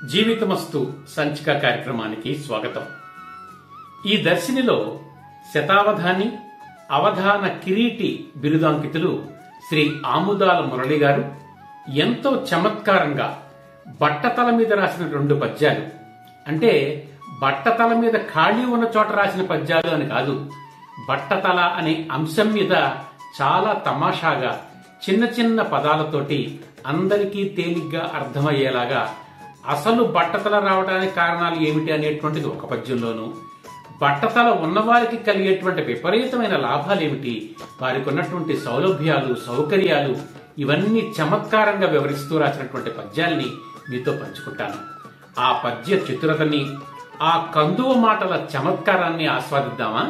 జీవితమస్తు సంచిక కార్యక్రమానికి స్వాగతం ఈ దర్శినిలో శతావధాని అవధాన కిరీటి బిరుదాంకితులు శ్రీ ఆముదాల మురళి గారు ఎంతో చమత్కారంగా బట్టతల మీద రాసిన రెండు పద్యాలు అంటే బట్టతల మీద ఖాళీ ఉన్న చోట రాసిన పద్యాలు అని కాదు బట్టతల అనే అంశం మీద చాలా తమాషాగా చిన్న చిన్న పదాలతోటి అందరికీ తేలిగ్గా అర్థమయ్యేలాగా అసలు బట్టతల రావడానికి కారణాలు ఏమిటి అనేటువంటిది ఒక పద్యంలోను బట్టతల ఉన్నవారికి కలిగేటువంటి విపరీతమైన లాభాలు ఏమిటి వారికి ఉన్నటువంటి సౌలభ్యాలు సౌకర్యాలు ఇవన్నీ చమత్కారంగా వివరిస్తూ రాసినటువంటి పద్యాల్ని మీతో పంచుకుంటాను ఆ పద్య చతురతని ఆ కందువ మాటల చమత్కారాన్ని ఆస్వాదిద్దామా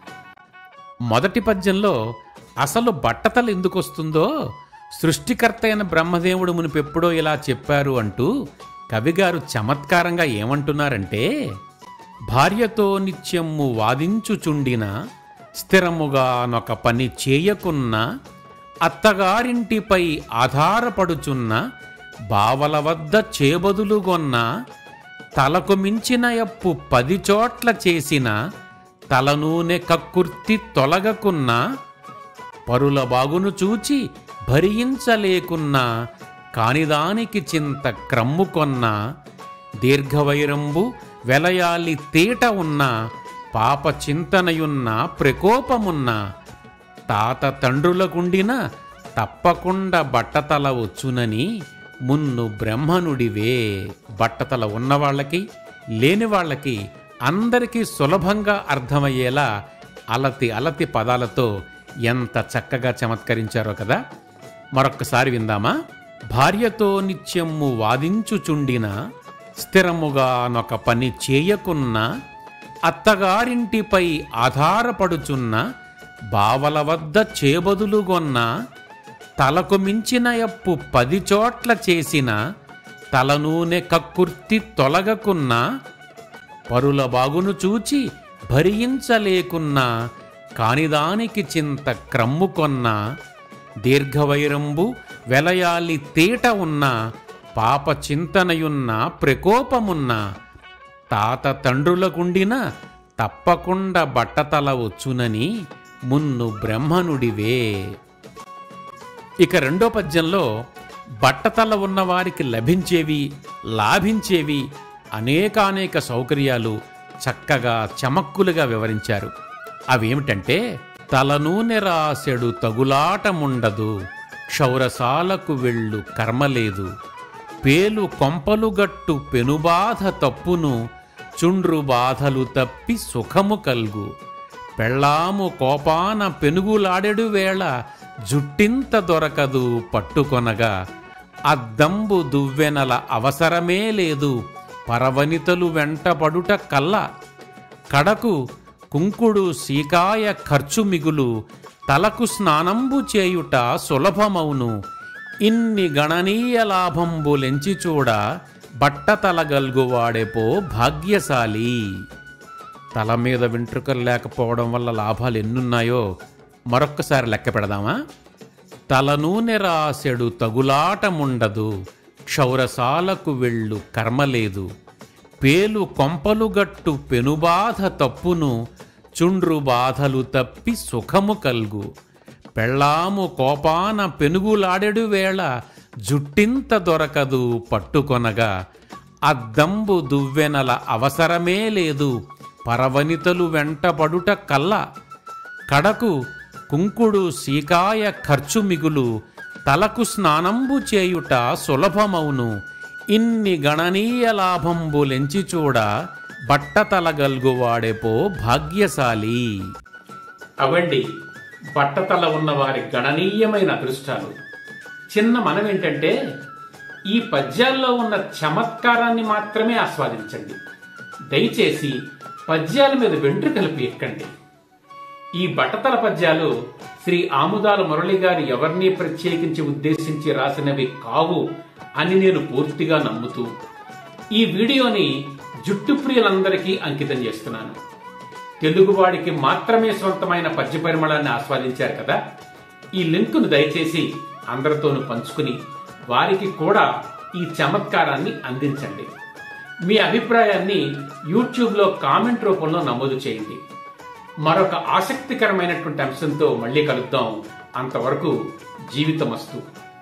మొదటి పద్యంలో అసలు బట్టతల ఎందుకు వస్తుందో సృష్టికర్త అయిన బ్రహ్మదేవుడు మునిపెప్పుడో ఇలా చెప్పారు అంటూ కవిగారు చమత్కారంగా ఏమంటున్నారంటే భార్యతో నిత్యము వాదించుచుండిన స్థిరముగా నొక పని చేయకున్న అత్తగారింటిపై ఆధారపడుచున్న బావల వద్ద చేబదులుగొన్న తలకు మించిన ఎప్పు పది చోట్ల చేసిన తలనూనె కక్కుర్తి తొలగకున్నా పరుల బాగును చూచి భరించలేకున్నా కానిదానికి చింత క్రమ్ముకొన్న దీర్ఘవైరంబు వెలయాలి తేట ఉన్న పాప చింతనయున్న ప్రకోపమున్న తాత తండ్రులకుండిన తప్పకుండా బట్టతల వచ్చునని మున్ను బ్రహ్మనుడివే బట్టతల ఉన్నవాళ్ళకి లేని వాళ్ళకి అందరికీ సులభంగా అర్థమయ్యేలా అలతి అలతి పదాలతో ఎంత చక్కగా చమత్కరించారో కదా మరొక్కసారి విందామా భార్యతో నిత్యము వాదించుచుండిన స్థిరముగా నొక పని చేయకున్న అత్తగారింటిపై ఆధారపడుచున్న బావల వద్ద చేబదులుగొన్న తలకు మించిన ఎప్పు పది చోట్ల చేసిన తలనూనె కక్కుర్తి తొలగకున్నా పరుల బాగును చూచి భరించలేకున్నా కానిదానికి చింత క్రమ్ముకొన్న దీర్ఘవైరంబు వెలయాలి తేట ఉన్న పాప చింతనయున్న ప్రకోపమున్న తాత తండ్రులకుండిన తప్పకుండా బట్టతల వచ్చునని మున్ను బ్రహ్మనుడివే ఇక రెండో పద్యంలో బట్టతల ఉన్నవారికి లభించేవి లాభించేవి అనేకానేక సౌకర్యాలు చక్కగా చమక్కులుగా వివరించారు అవేమిటంటే తలనూనె రాసెడు తగులాటముండదు క్షౌరసాలకు వెళ్ళు కర్మలేదు పేలు కొంపలుగట్టు పెనుబాధ తప్పును చుండ్రు బాధలు తప్పి సుఖము కల్గు పెళ్ళాము కోపాన పెనుగులాడెడు వేళ జుట్టింత దొరకదు పట్టుకొనగా అద్దంబు దువ్వెనల అవసరమే లేదు పరవనితలు వెంటపడుట కల్ల కడకు కుంకుడు సీకాయ ఖర్చు మిగులు తలకు స్నానంబు చేయుట సులభమౌను ఇన్ని గణనీయ లాభంబులెంచి చూడ బట్టతలగల్గువాడేపో భాగ్యశాలి తల మీద వెంట్రుకలు లేకపోవడం వల్ల లాభాలు ఎన్నున్నాయో మరొక్కసారి లెక్క పెడదామా తలనూనె రాసెడు తగులాటముండదు క్షౌరసాలకు వెళ్ళు కర్మలేదు పేలు కొంపలుగట్టు పెనుబాధ తప్పును చుండ్రు బాధలు తప్పి సుఖము కల్గు పెళ్ళాము కోపాన పెనుగులాడెడు వేళ జుట్టింత దొరకదు పట్టుకొనగా అద్దంబు దువ్వెనల అవసరమే లేదు పరవనితలు వెంటపడుట కల్ల కడకు కుంకుడు సీకాయ ఖర్చు మిగులు తలకు స్నానంబు చేయుట సులభమౌను ఇన్ని గణనీయ లాభంబులెంచి చూడ బట్టతలగల్గువాడేపో భాగ్యశాలి అవండి బట్టతల ఉన్న వారి గణనీయమైన అదృష్టాలు చిన్న మనం ఏంటంటే ఈ పద్యాల్లో ఉన్న చమత్కారాన్ని మాత్రమే ఆస్వాదించండి దయచేసి పద్యాల మీద వెంట్రుకలు పీక్కండి ఈ బట్టతల పద్యాలు శ్రీ ఆముదాల మురళి గారు ఎవరిని ప్రత్యేకించి ఉద్దేశించి రాసినవి కావు అని నేను పూర్తిగా నమ్ముతూ ఈ వీడియోని జుట్టు ప్రియులందరికీ అంకితం చేస్తున్నాను తెలుగువాడికి మాత్రమే సొంతమైన పద్య పరిమళాన్ని ఆస్వాదించారు కదా ఈ లింకును దయచేసి అందరితోనూ పంచుకుని వారికి కూడా ఈ చమత్కారాన్ని అందించండి మీ అభిప్రాయాన్ని యూట్యూబ్లో కామెంట్ రూపంలో నమోదు చేయండి మరొక ఆసక్తికరమైనటువంటి అంశంతో మళ్ళీ కలుద్దాం అంతవరకు జీవితమస్తు